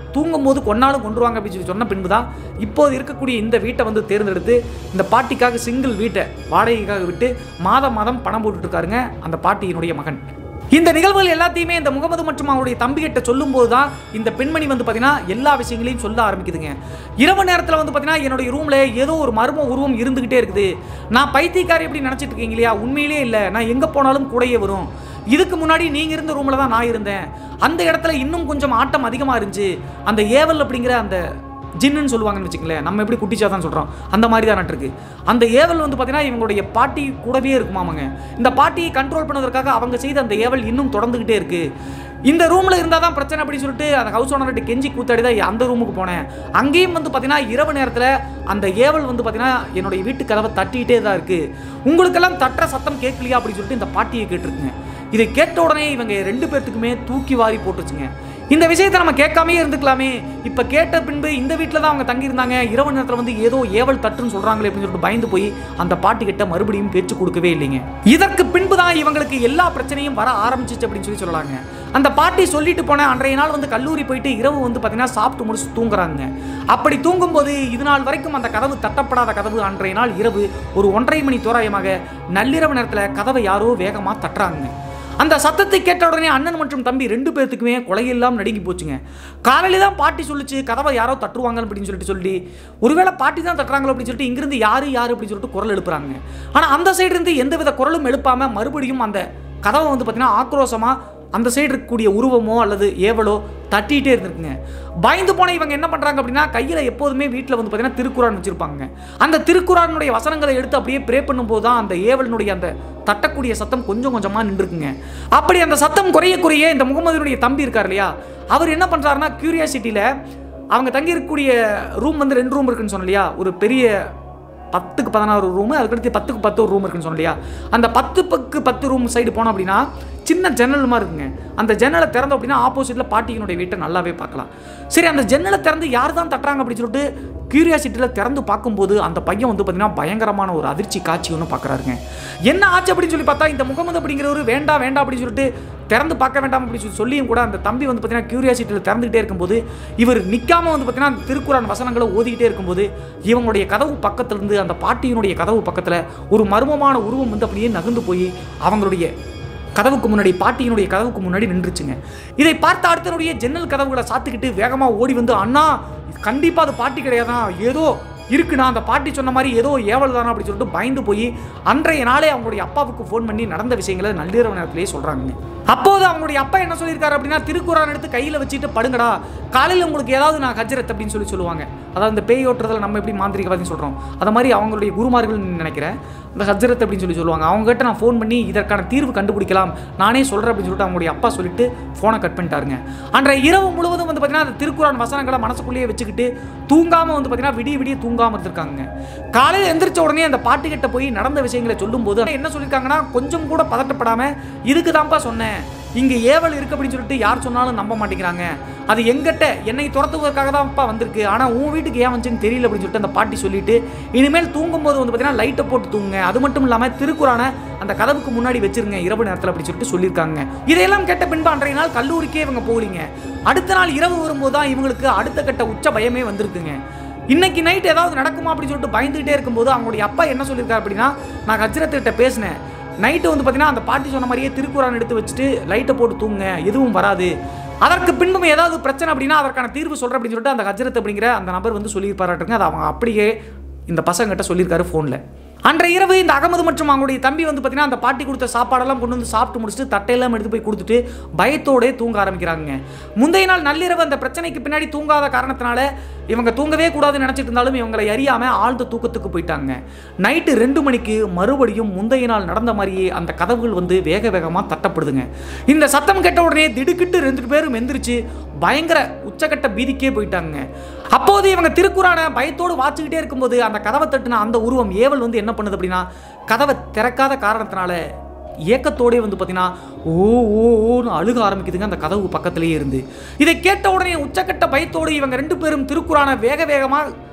தூங்கும்போது கொன்னாலும் கொண்டுருவாங்க அப்படின்னு சொல்லி சொன்ன பின்பு தான் இப்போது இருக்கக்கூடிய இந்த வீட்டை வந்து தேர்ந்தெடுத்து இந்த பாட்டிக்காக சிங்கிள் வீட்டை வாடகைக்காக விட்டு மாதம் மாதம் பணம் போட்டுட்டு இருக்காருங்க அந்த பாட்டியினுடைய மகன் இந்த நிகழ்வுகள் எல்லாத்தையுமே இந்த முகமது மற்றும் அவருடைய தம்பிகிட்ட சொல்லும்போது தான் இந்த பெண்மணி வந்து பார்த்தீங்கன்னா எல்லா விஷயங்களையும் சொல்ல ஆரம்பிக்குதுங்க இரவு நேரத்தில் வந்து பார்த்தீங்கன்னா என்னுடைய ரூமில் ஏதோ ஒரு மர்ம உருவம் இருந்துகிட்டே இருக்குது நான் பைத்தியக்காரி எப்படி நினச்சிட்டு இருக்கீங்க இல்லையா உண்மையிலே இல்லை நான் எங்கே போனாலும் கூடயே வரும் இதுக்கு முன்னாடி நீங்கள் இருந்த ரூமில் தான் நான் இருந்தேன் அந்த இடத்துல இன்னும் கொஞ்சம் ஆட்டம் அதிகமாக இருந்துச்சு அந்த ஏவல் அப்படிங்கிற அந்த ஜின்னுன்னு சொல்லுவாங்கன்னு வச்சுக்கங்களேன் நம்ம எப்படி குட்டிச்சா தான் சொல்கிறோம் அந்த மாதிரி தான் இருக்கு அந்த ஏவல் வந்து பார்த்தீங்கன்னா இவங்களுடைய பாட்டி கூடவே இருக்குமாமாங்க இந்த பாட்டியை கண்ட்ரோல் பண்ணதற்காக அவங்க செய்த அந்த ஏவல் இன்னும் தொடர்ந்துக்கிட்டே இருக்கு இந்த ரூமில் இருந்தால் தான் பிரச்சனை அப்படின்னு சொல்லிட்டு அந்த ஹவுஸ் ஓனர்கிட்ட கெஞ்சி கூத்தாடி தான் அந்த ரூமுக்கு போனேன் அங்கேயும் வந்து பார்த்தீங்கன்னா இரவு நேரத்தில் அந்த ஏவல் வந்து பார்த்தீங்கன்னா என்னுடைய வீட்டு கதவை தட்டிக்கிட்டே தான் இருக்குது உங்களுக்கெல்லாம் தட்டுற சத்தம் கேட்கலையா அப்படின்னு சொல்லிட்டு இந்த பாட்டியை கேட்டிருக்குங்க இதை கேட்ட உடனே இவங்க ரெண்டு பேர்த்துக்குமே தூக்கி வாரி போட்டுச்சுங்க இந்த விஷயத்தை நம்ம கேட்காமே இருந்துக்கலாமே இப்போ கேட்ட பின்பு இந்த வீட்டில் தான் அவங்க தங்கியிருந்தாங்க இரவு நேரத்தில் வந்து ஏதோ ஏவல் தட்டுன்னு சொல்கிறாங்களே அப்படின்னு சொல்லிட்டு பயந்து போய் அந்த பாட்டி கிட்ட மறுபடியும் பேச்சு கொடுக்கவே இல்லைங்க இதற்கு பின்பு தான் இவங்களுக்கு எல்லா பிரச்சனையும் வர ஆரம்பிச்சிச்சு அப்படின்னு சொல்லி சொல்லலாங்க அந்த பாட்டி சொல்லிட்டு போன அன்றைய நாள் வந்து கல்லூரி போயிட்டு இரவு வந்து பார்த்தீங்கன்னா சாப்பிட்டு முடிச்சு தூங்குறாங்க அப்படி தூங்கும்போது இது நாள் வரைக்கும் அந்த கதவு தட்டப்படாத கதவு அன்றைய நாள் இரவு ஒரு ஒன்றரை மணி தோராயமாக நள்ளிரவு நேரத்தில் கதவை யாரோ வேகமாக தட்டுறாங்க அந்த சத்தத்தை கேட்ட உடனே அண்ணன் மற்றும் தம்பி ரெண்டு பேர்த்துக்குமே கொலையெல்லாம் நடுங்கி போச்சுங்க காலையில தான் பாட்டி சொல்லுச்சு கதவை யாரோ தட்டுருவாங்க அப்படின்னு சொல்லிட்டு சொல்லி ஒருவேளை பாட்டி தான் தட்டுறாங்களோ அப்படின்னு சொல்லிட்டு இங்கிருந்து யாரு யாரு அப்படின்னு சொல்லிட்டு குரல் எழுப்புறாங்க ஆனால் அந்த சைடு இருந்து எந்தவித குரலும் எழுப்பாம மறுபடியும் அந்த கதவை வந்து பார்த்தீங்கன்னா ஆக்ரோஷமா அந்த சைடு இருக்கக்கூடிய உருவமோ அல்லது ஏவலோ தட்டிகிட்டே இருந்திருக்குங்க பயந்து போன இவங்க என்ன பண்ணுறாங்க அப்படின்னா கையில் எப்போதுமே வீட்டில் வந்து பார்த்தீங்கன்னா திருக்குறான் வச்சுருப்பாங்க அந்த திருக்குறானுடைய வசனங்களை எடுத்து அப்படியே ப்ரே பண்ணும்போது தான் அந்த ஏவலினுடைய அந்த தட்டக்கூடிய சத்தம் கொஞ்சம் கொஞ்சமாக நின்றுக்குங்க அப்படி அந்த சத்தம் குறைய குறைய இந்த முகமதுனுடைய தம்பி இருக்கார் இல்லையா அவர் என்ன பண்ணுறாருன்னா கியூரியாசிட்டியில் அவங்க தங்கி இருக்கக்கூடிய ரூம் வந்து ரெண்டு ரூம் இருக்குன்னு சொன்னோம் இல்லையா ஒரு பெரிய பத்துக்கு பதினாறு ரூமு அதுக்கடுத்து பத்துக்கு பத்து ஒரு ரூம் இருக்குன்னு சொன்னோம் இல்லையா அந்த பத்து பக்கு பத்து ரூம் சைடு போனோம் அப்படின்னா சின்ன ஜன்னல் மாதிரி இருக்குங்க அந்த ஜன்னலை திறந்தோம் அப்படின்னா ஆப்போசிட்டில் பாட்டியினுடைய வீட்டை நல்லாவே பார்க்கலாம் சரி அந்த ஜன்னலை திறந்து யார் தான் தட்டுறாங்க அப்படின்னு சொல்லிட்டு கியூரியாசிட்டியில் திறந்து பார்க்கும்போது அந்த பையன் வந்து பார்த்தீங்கன்னா பயங்கரமான ஒரு அதிர்ச்சி காட்சி ஒன்று பார்க்குறாருங்க என்ன ஆச்சு அப்படின்னு சொல்லி பார்த்தா இந்த முகமது அப்படிங்கிறவர் வேண்டாம் வேண்டாம் அப்படின்னு சொல்லிட்டு திறந்து பார்க்க வேண்டாம் அப்படின்னு சொல்லி சொல்லியும் கூட அந்த தம்பி வந்து பார்த்தீங்கன்னா கியூரியாசிட்டியில் திறந்துகிட்டே இருக்கும்போது இவர் நிற்காம வந்து பார்த்தீங்கன்னா அந்த திருக்குறான் வசனங்களை ஓதிக்கிட்டே இருக்கும்போது இவங்களுடைய கதவு பக்கத்துல இருந்து அந்த பாட்டியினுடைய கதவு பக்கத்தில் ஒரு மர்மமான உருவம் வந்து அப்படியே நகர்ந்து போய் அவங்களுடைய கதவுக்கு முன்னாடி பாட்டியினுடைய கதவுக்கு முன்னாடி நின்றுச்சுங்க இதை பார்த்த அடுத்தனுடைய ஜன்னல் கதவுகளை சாத்துக்கிட்டு வேகமாக ஓடி வந்து அண்ணா கண்டிப்பாக அது பாட்டி கிடையாதான் ஏதோ இருக்குண்ணா அந்த பாட்டி சொன்ன மாதிரி ஏதோ ஏவல் தானா அப்படின்னு சொல்லிட்டு பயந்து போய் அன்றைய நாளே அவங்களுடைய அப்பாவுக்கு ஃபோன் பண்ணி நடந்த விஷயங்களை நள்ளிரவு நேரத்திலேயே சொல்கிறாங்க அப்போது அவங்களுடைய அப்பா என்ன சொல்லியிருக்காரு அப்படின்னா திருக்குறான் எடுத்து கையில் வச்சுட்டு படுங்கடா காலையில் உங்களுக்கு ஏதாவது நான் ஹஜ்ரத் அப்படின்னு சொல்லி சொல்லுவாங்க அதாவது இந்த பேய் ஓட்டுறதுல நம்ம எப்படி மாந்திரிகவாதின்னு சொல்கிறோம் அது மாதிரி அவங்களுடைய குருமார்கள் நினைக்கிறேன் இந்த ஹஜ்ரத் அப்படின்னு சொல்லி சொல்லுவாங்க அவங்ககிட்ட நான் ஃபோன் பண்ணி இதற்கான தீர்வு கண்டுபிடிக்கலாம் நானே சொல்கிறேன் அப்படின்னு சொல்லிட்டு அவங்களுடைய அப்பா சொல்லிட்டு ஃபோனை கட் பண்ணிட்டாருங்க அன்றைய இரவு முழுவதும் வந்து பார்த்தீங்கன்னா அந்த திருக்குறான் வசனங்களை மனசுக்குள்ளேயே வச்சுக்கிட்டு தூங்காமல் வந்து பார்த்தீங்கன்னா விடிய விடிய தூங்காமல் இருந்திருக்காங்க காலையில் எந்திரிச்ச உடனே அந்த பாட்டுக்கிட்ட போய் நடந்த விஷயங்களை சொல்லும்போது என்ன சொல்லியிருக்காங்கன்னா கொஞ்சம் கூட பதட்டப்படாமல் இதுக்கு தான்ப்பா சொன்னேன் இங்கே ஏவல் இருக்கு அப்படின்னு சொல்லிட்டு யார் சொன்னாலும் நம்ப மாட்டேங்கிறாங்க அது எங்கிட்ட என்னை துரத்துவதற்காக தான்ப்பா வந்திருக்கு ஆனால் உன் வீட்டுக்கு ஏன் வந்துச்சுன்னு தெரியல அப்படின்னு சொல்லிட்டு அந்த பாட்டி சொல்லிட்டு இனிமேல் தூங்கும்போது வந்து பார்த்தீங்கன்னா லைட்டை போட்டு தூங்குங்க அது மட்டும் இல்லாமல் திருக்குறான அந்த கதவுக்கு முன்னாடி வச்சிருங்க இரவு நேரத்தில் அப்படின்னு சொல்லிட்டு சொல்லியிருக்காங்க இதையெல்லாம் கேட்ட பின்பு அன்றைய நாள் கல்லூரிக்கே இவங்க போகலீங்க அடுத்த நாள் இரவு வரும்போது தான் இவங்களுக்கு அடுத்த கட்ட உச்ச பயமே வந்திருக்குங்க இன்னைக்கு நைட் ஏதாவது நடக்குமா அப்படின்னு சொல்லிட்டு பயந்துகிட்டே இருக்கும்போது அவங்களுடைய அப்பா என்ன சொல்லியிருக்காரு அப்படின்னா நான் ஹஜ்ரத்துக்கிட்ட பேசினேன் நைட்டு வந்து பார்த்தீங்கன்னா அந்த பாட்டி சொன்ன மாதிரியே திருக்குறான் எடுத்து வச்சுட்டு லைட்டை போட்டு தூங்க எதுவும் வராது அதற்கு பின்பும் ஏதாவது பிரச்சனை அப்படின்னா அதற்கான தீர்வு சொல்கிறேன் அப்படின்னு சொல்லிட்டு அந்த ஹஜ்ரத் அப்படிங்கிற அந்த நபர் வந்து சொல்லியிருப்பாராட்டுங்க அது அவங்க அப்படியே இந்த பசங்கிட்ட சொல்லியிருக்காரு ஃபோனில் அன்றைய இரவு இந்த அகமது மற்றும் அவங்களுடைய தம்பி வந்து பார்த்தீங்கன்னா அந்த பாட்டி கொடுத்த சாப்பாடெல்லாம் கொண்டு வந்து சாப்பிட்டு முடிச்சுட்டு தட்டையெல்லாம் எடுத்து போய் கொடுத்துட்டு பயத்தோடே தூங்க ஆரம்பிக்கிறாங்க முந்தைய நாள் நள்ளிரவு அந்த பிரச்சனைக்கு பின்னாடி தூங்காத காரணத்தினால இவங்க தூங்கவே கூடாதுன்னு நினச்சிட்டு இருந்தாலும் இவங்களை அறியாமல் ஆழ்ந்த தூக்கத்துக்கு போயிட்டாங்க நைட்டு ரெண்டு மணிக்கு மறுபடியும் முந்தைய நாள் நடந்த மாதிரியே அந்த கதவுகள் வந்து வேக வேகமாக தட்டப்படுதுங்க இந்த சத்தம் கேட்ட உடனே திடுக்கிட்டு ரெண்டு பேரும் எந்திரிச்சு பயங்கர உச்சக்கட்ட பீதிக்கே போயிட்டாங்க அப்போது இவங்க திருக்குறான பயத்தோடு வாச்சுக்கிட்டே இருக்கும்போது அந்த கதவை தட்டுன அந்த உருவம் ஏவல் வந்து என்ன பண்ணுது அப்படின்னா கதவை திறக்காத காரணத்தினால ஏக்கத்தோடே வந்து பார்த்தீங்கன்னா ஓ ஓ ஓன்னு அழுக ஆரம்பிக்குதுங்க அந்த கதவு பக்கத்திலேயே இருந்து இதை கேட்ட உடனே உச்சக்கட்ட பயத்தோடு இவங்க ரெண்டு பேரும் திருக்குறான வேக வேகமாக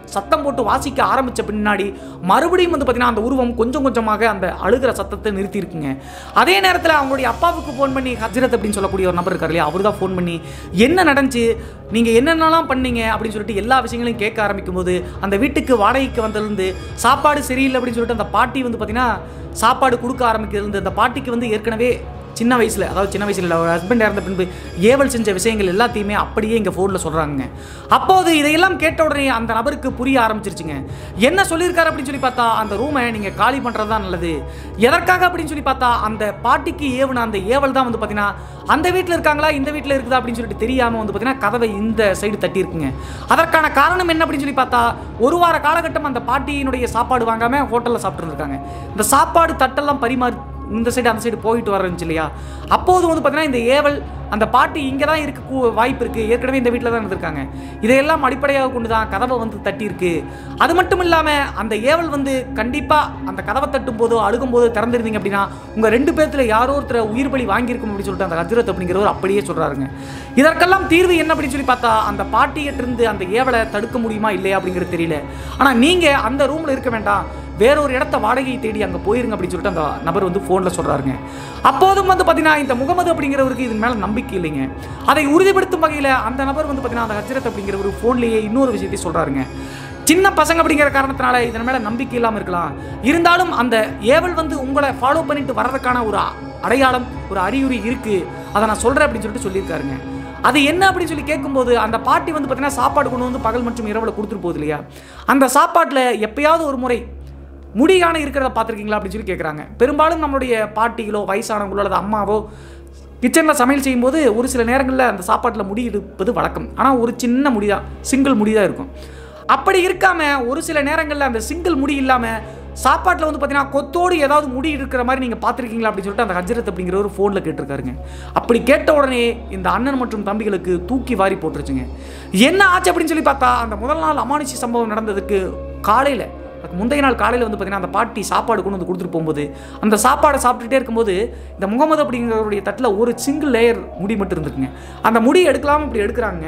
சத்தம் போட்டு வாசிக்க ஆரம்பித்த பின்னாடி மறுபடியும் வந்து பார்த்தீங்கன்னா அந்த உருவம் கொஞ்சம் கொஞ்சமாக அந்த அழுகிற சத்தத்தை நிறுத்தியிருக்குங்க அதே நேரத்தில் அவங்களுடைய அப்பாவுக்கு ஃபோன் பண்ணி ஹஜ்ரத் அப்படின்னு சொல்லக்கூடிய ஒரு நபர் இருக்கார் இல்லையா அவர் தான் ஃபோன் பண்ணி என்ன நடந்துச்சு நீங்கள் என்னென்னலாம் பண்ணீங்க அப்படின்னு சொல்லிட்டு எல்லா விஷயங்களையும் கேட்க ஆரம்பிக்கும் போது அந்த வீட்டுக்கு வாடகைக்கு வந்ததுலேருந்து சாப்பாடு சரியில்லை அப்படின்னு சொல்லிட்டு அந்த பாட்டி வந்து பார்த்தீங்கன்னா சாப்பாடு கொடுக்க ஆரம்பிக்கிறது அந்த பாட்டிக்கு வந்து ஏற்கனவே சின்ன வயசில் அதாவது சின்ன வயசில் இல்லை ஹஸ்பண்ட் இறந்த பின்பு ஏவல் செஞ்ச விஷயங்கள் எல்லாத்தையுமே அப்படியே இங்கே ஃபோனில் சொல்கிறாங்க அப்போது இதையெல்லாம் கேட்ட உடனே அந்த நபருக்கு புரிய ஆரம்பிச்சிருச்சுங்க என்ன சொல்லியிருக்காரு அப்படின்னு சொல்லி பார்த்தா அந்த ரூமை நீங்கள் காலி பண்ணுறது தான் நல்லது எதற்காக அப்படின்னு சொல்லி பார்த்தா அந்த பாட்டிக்கு ஏவுன அந்த ஏவல் தான் வந்து பார்த்தீங்கன்னா அந்த வீட்டில் இருக்காங்களா இந்த வீட்டில் இருக்குதா அப்படின்னு சொல்லிட்டு தெரியாமல் வந்து பார்த்தீங்கன்னா கதவை இந்த சைடு தட்டியிருக்குங்க அதற்கான காரணம் என்ன அப்படின்னு சொல்லி பார்த்தா ஒரு வார காலகட்டம் அந்த பாட்டியினுடைய சாப்பாடு வாங்காமல் ஹோட்டலில் சாப்பிட்டுருக்காங்க இந்த சாப்பாடு தட்டெல்லாம் பரிமாறி இந்த சைடு அந்த சைடு போயிட்டு வரந்துச்சு இல்லையா அப்போது வந்து பார்த்தீங்கன்னா இந்த ஏவல் அந்த பாட்டி இங்கே தான் இருக்க கூ- வாய்ப்பு இருக்குது ஏற்கனவே இந்த வீட்டில் தான் இருந்திருக்காங்க இதையெல்லாம் அடிப்படையாக கொண்டு தான் கதவை வந்து தட்டியிருக்கு அது மட்டும் இல்லாமல் அந்த ஏவல் வந்து கண்டிப்பாக அந்த கதவை தட்டும் போதோ அழுகும் போதோ திறந்திருந்தீங்க அப்படின்னா உங்கள் ரெண்டு பேர்த்தில் யாரோ ஒருத்தர் உயிர் பலி வாங்கியிருக்கும் அப்படின்னு சொல்லிட்டு அந்த ஹஜ்ரத் அப்படிங்கிறவர் அப்படியே சொல்கிறாருங்க இதற்கெல்லாம் தீர்வு என்ன அப்படின்னு சொல்லி பார்த்தா அந்த பாட்டியிட்டிருந்து அந்த ஏவலை தடுக்க முடியுமா இல்லையா அப்படிங்கிறது தெரியல ஆனால் நீங்கள் அந்த ரூமில் இருக்க வேண்டாம் வேற ஒரு இடத்த வாடகையை தேடி அங்கே போயிருங்க அப்படின்னு சொல்லிட்டு அந்த நபர் வந்து ஃபோனில் சொல்கிறாருங்க அப்போதும் வந்து பார்த்தீங்கன்னா இந்த முகமது அப்படிங்கிறவருக்கு இது மேலே நம்பிக்கை இல்லைங்க அதை உறுதிப்படுத்தும் வகையில் அந்த நபர் வந்து பார்த்தீங்கன்னா அந்த ஹஜ்ரத் அப்படிங்கிற ஒரு ஃபோன்லேயே இன்னொரு விஷயத்தை சொல்கிறாருங்க சின்ன பசங்க அப்படிங்கிற காரணத்தினால இதன் மேலே நம்பிக்கை இல்லாமல் இருக்கலாம் இருந்தாலும் அந்த ஏவல் வந்து உங்களை ஃபாலோ பண்ணிட்டு வர்றதுக்கான ஒரு அ- அடையாளம் ஒரு அறிகுறி இருக்குது அதை நான் சொல்கிறேன் அப்படின்னு சொல்லிட்டு சொல்லியிருக்காருங்க அது என்ன அப்படின்னு சொல்லி கேட்கும்போது அந்த பாட்டி வந்து பார்த்தீங்கன்னா சாப்பாடு கொண்டு வந்து பகல் மற்றும் இரவில் கொடுத்துட்டு போகுது இல்லையா அந்த சாப்பாட்டில் எப்பயாவது ஒரு முறை முடியான இருக்கிறத பார்த்துருக்கீங்களா அப்படின்னு சொல்லி கேட்குறாங்க பெரும்பாலும் நம்மளுடைய பாட்டிகளோ வயசானவங்களோ அல்லது அம்மாவோ கிச்சனில் சமையல் செய்யும்போது ஒரு சில நேரங்களில் அந்த சாப்பாட்டில் முடி எடுப்பது வழக்கம் ஆனால் ஒரு சின்ன முடி தான் சிங்கிள் முடி தான் இருக்கும் அப்படி இருக்காம ஒரு சில நேரங்களில் அந்த சிங்கிள் முடி இல்லாமல் சாப்பாட்டில் வந்து பார்த்தீங்கன்னா கொத்தோடு ஏதாவது முடி இருக்கிற மாதிரி நீங்கள் பார்த்துருக்கீங்களா அப்படின்னு சொல்லிட்டு அந்த ஹஜ்ரத் அப்படிங்கிற ஒரு ஃபோனில் கேட்டிருக்காருங்க அப்படி கேட்ட உடனே இந்த அண்ணன் மற்றும் தம்பிகளுக்கு தூக்கி வாரி போட்டுருச்சுங்க என்ன ஆச்சு அப்படின்னு சொல்லி பார்த்தா அந்த முதல் நாள் அமானுஷி சம்பவம் நடந்ததுக்கு காலையில் அதுக்கு முந்தைய நாள் காலையில் வந்து பார்த்தீங்கன்னா அந்த பாட்டி சாப்பாடு கொண்டு வந்து கொடுத்துட்டு போகும்போது அந்த சாப்பாடை சாப்பிட்டுட்டே இருக்கும்போது இந்த முகமது அப்படிங்கிறவருடைய தட்டில் ஒரு சிங்கிள் லேயர் முடி மட்டும் இருந்திருக்குங்க அந்த முடி எடுக்கலாம் இப்படி எடுக்கிறாங்க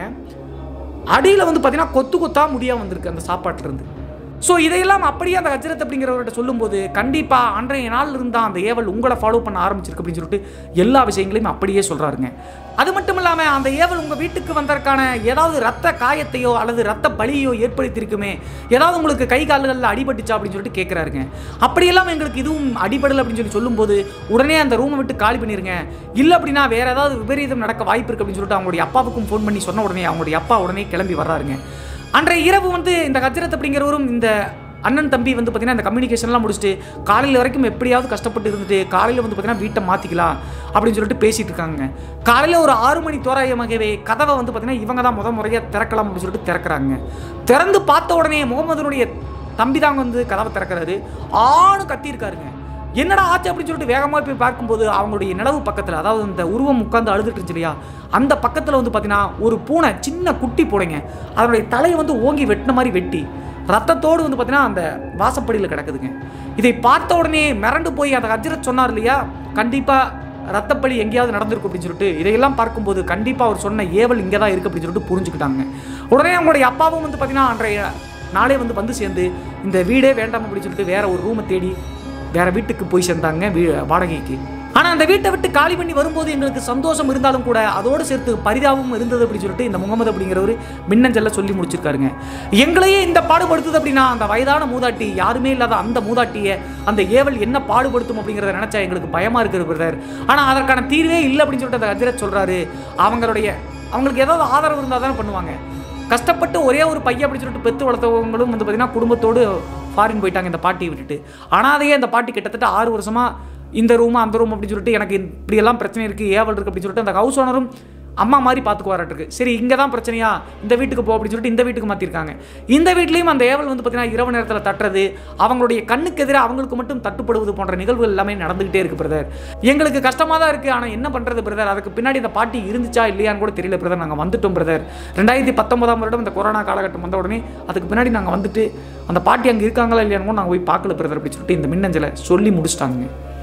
அடியில் வந்து பார்த்தீங்கன்னா கொத்து கொத்தா முடியாக வந்திருக்கு அந்த சாப்பாட்டிலிருந்து ஸோ இதையெல்லாம் அப்படியே அந்த ஹஜ்ரத் அப்படிங்கிறவர்கிட்ட சொல்லும்போது கண்டிப்பாக அன்றைய நாள் இருந்தால் அந்த ஏவல் உங்களை ஃபாலோ பண்ண ஆரம்பிச்சிருக்கு அப்படின்னு சொல்லிட்டு எல்லா விஷயங்களையும் அப்படியே சொல்கிறாருங்க அது மட்டும் இல்லாமல் அந்த ஏவல் உங்கள் வீட்டுக்கு வந்ததற்கான ஏதாவது ரத்த காயத்தையோ அல்லது ரத்த பலியோ ஏற்படுத்தியிருக்குமே ஏதாவது உங்களுக்கு கை கால்களில் அடிபட்டுச்சா அப்படின்னு சொல்லிட்டு கேட்குறாருங்க அப்படியெல்லாம் எங்களுக்கு இதுவும் அடிபடலை அப்படின்னு சொல்லி சொல்லும்போது உடனே அந்த ரூமை விட்டு காலி பண்ணிருங்க இல்லை அப்படின்னா வேற ஏதாவது விபரீதம் நடக்க வாய்ப்பு இருக்கு அப்படின்னு சொல்லிட்டு அவங்களுடைய அப்பாவுக்கும் ஃபோன் பண்ணி சொன்ன உடனே அவங்களுடைய அப்பா உடனே கிளம்பி வர்றாருங்க அன்றைய இரவு வந்து இந்த ஹஜ்ரத் அப்படிங்கிறவரும் இந்த அண்ணன் தம்பி வந்து பார்த்தீங்கன்னா இந்த கம்யூனிகேஷன்லாம் முடிச்சுட்டு காலையில் வரைக்கும் எப்படியாவது கஷ்டப்பட்டு இருந்துட்டு காலையில் வந்து பார்த்தீங்கன்னா வீட்டை மாற்றிக்கலாம் அப்படின்னு சொல்லிட்டு பேசிட்டு இருக்காங்க காலையில் ஒரு ஆறு மணி தோராயமாகவே கதவை வந்து பார்த்தீங்கன்னா இவங்க தான் முத முறையாக திறக்கலாம் அப்படின்னு சொல்லிட்டு திறக்கிறாங்க திறந்து பார்த்த உடனே முகமதுனுடைய தம்பி தான் வந்து கதவை திறக்கிறாரு ஆணு கத்தியிருக்காருங்க என்னடா ஆச்சு அப்படின்னு சொல்லிட்டு வேகமாக போய் பார்க்கும்போது அவங்களுடைய நிலவு பக்கத்தில் அதாவது இந்த உருவம் உட்காந்து அழுதுட்டு இருந்துச்சு இல்லையா அந்த பக்கத்தில் வந்து பார்த்தீங்கன்னா ஒரு பூனை சின்ன குட்டி பூனைங்க அதனுடைய தலையை வந்து ஓங்கி வெட்டின மாதிரி வெட்டி ரத்தத்தோடு வந்து பார்த்தீங்கன்னா அந்த வாசப்படியில் கிடக்குதுங்க இதை பார்த்த உடனே மிரண்டு போய் அந்த ஹஜ்ரத் சொன்னார் இல்லையா கண்டிப்பாக ரத்தப்படி எங்கேயாவது நடந்திருக்கும் அப்படின்னு சொல்லிட்டு இதையெல்லாம் பார்க்கும்போது கண்டிப்பாக அவர் சொன்ன ஏவல் இங்கே தான் இருக்குது அப்படின்னு சொல்லிட்டு புரிஞ்சுக்கிட்டாங்க உடனே அவங்களுடைய அப்பாவும் வந்து பார்த்தீங்கன்னா அன்றைய நாளே வந்து வந்து சேர்ந்து இந்த வீடே வேண்டாம் அப்படின்னு சொல்லிட்டு வேற ஒரு ரூமை தேடி வேற வீட்டுக்கு போய் சேர்ந்தாங்க வீ வாடகைக்கு ஆனால் அந்த வீட்டை விட்டு காலி பண்ணி வரும்போது எங்களுக்கு சந்தோஷம் இருந்தாலும் கூட அதோடு சேர்த்து பரிதாபம் இருந்தது அப்படின்னு சொல்லிட்டு இந்த முகமது அப்படிங்கிறவர் மின்னஞ்சல்ல சொல்லி முடிச்சிருக்காருங்க எங்களையே இந்த பாடுபடுத்துது அப்படின்னா அந்த வயதான மூதாட்டி யாருமே இல்லாத அந்த மூதாட்டியை அந்த ஏவல் என்ன பாடுபடுத்தும் அப்படிங்கிறத நினைச்சா எங்களுக்கு பயமா இருக்குது பிரதர் ஆனால் அதற்கான தீர்வே இல்லை அப்படின்னு சொல்லிட்டு அந்த ஹஜ்ரத் சொல்றாரு அவங்களுடைய அவங்களுக்கு ஏதாவது ஆதரவு இருந்தால் தானே பண்ணுவாங்க கஷ்டப்பட்டு ஒரே ஒரு பையன் அப்படின்னு சொல்லிட்டு பெத்து வளர்த்தவங்களும் வந்து பார்த்தீங்கன்னா குடும்பத்தோடு ஃபாரின் போயிட்டாங்க இந்த பாட்டியை விட்டுட்டு அனாதையே இந்த பாட்டி கிட்டத்தட்ட ஆறு வருஷமா இந்த ரூம் அந்த ரூம் அப்படின்னு சொல்லிட்டு எனக்கு இப்படியெல்லாம் பிரச்சனை இருக்குது ஏவல் இருக்குது அப்படின்னு சொல்லிட்டு அந்த ஹவுஸ் ஓனரும் அம்மா மாதிரி பார்த்துக்குவாராட்டுருக்கு சரி இங்கே தான் பிரச்சனையா இந்த வீட்டுக்கு போ அப்படின்னு சொல்லிட்டு இந்த வீட்டுக்கு மாற்றிருக்காங்க இந்த வீட்லேயும் அந்த ஏவல் வந்து பார்த்தீங்கன்னா இரவு நேரத்தில் தட்டுறது அவங்களுடைய கண்ணுக்கு எதிராக அவங்களுக்கு மட்டும் தட்டுப்படுவது போன்ற நிகழ்வுகள் எல்லாமே நடந்துகிட்டே இருக்கு பிரதர் எங்களுக்கு கஷ்டமாக தான் இருக்குது ஆனால் என்ன பண்ணுறது பிரதர் அதுக்கு பின்னாடி இந்த பாட்டி இருந்துச்சா இல்லையான்னு கூட தெரியல பிரதர் நாங்கள் வந்துட்டோம் பிரதர் ரெண்டாயிரத்தி பத்தொன்பதாம் வருடம் இந்த கொரோனா காலகட்டம் வந்த உடனே அதுக்கு பின்னாடி நாங்கள் வந்துட்டு அந்த பாட்டி அங்கே இருக்காங்களா இல்லையான்னு கூட நாங்கள் போய் பார்க்கல பிரதர் அப்படின்னு சொல்லிட்டு இந்த மின்னஞ்சலை சொல்லி முடிச்சிட்டாங்க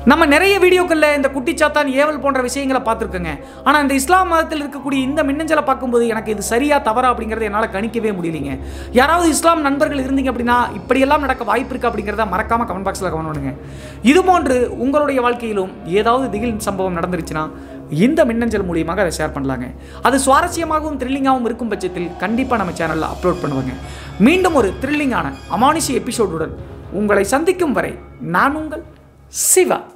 நம்ம நிறைய வீடியோக்களில் இந்த குட்டிச்சாத்தான் ஏவல் போன்ற விஷயங்களை பார்த்துருக்கோங்க ஆனால் இந்த இஸ்லாம் மதத்தில் இருக்கக்கூடிய இந்த மின்னஞ்சலை பார்க்கும்போது எனக்கு இது சரியா தவறா அப்படிங்கிறத என்னால் கணிக்கவே முடியலைங்க யாராவது இஸ்லாம் நண்பர்கள் இருந்தீங்க அப்படின்னா இப்படியெல்லாம் நடக்க வாய்ப்பு இருக்கு அப்படிங்கிறத மறக்காம கமெண்ட் பாக்ஸில் கமெண்ட் பண்ணுங்க இது போன்று உங்களுடைய வாழ்க்கையிலும் ஏதாவது திகில் சம்பவம் நடந்துருச்சுன்னா இந்த மின்னஞ்சல் மூலியமாக அதை ஷேர் பண்ணலாங்க அது சுவாரஸ்யமாகவும் த்ரில்லிங்காகவும் இருக்கும் பட்சத்தில் கண்டிப்பாக நம்ம சேனலில் அப்லோட் பண்ணுவாங்க மீண்டும் ஒரு த்ரில்லிங்கான அமானுஷி எபிசோடுடன் உங்களை சந்திக்கும் வரை நான் உங்கள் சிவா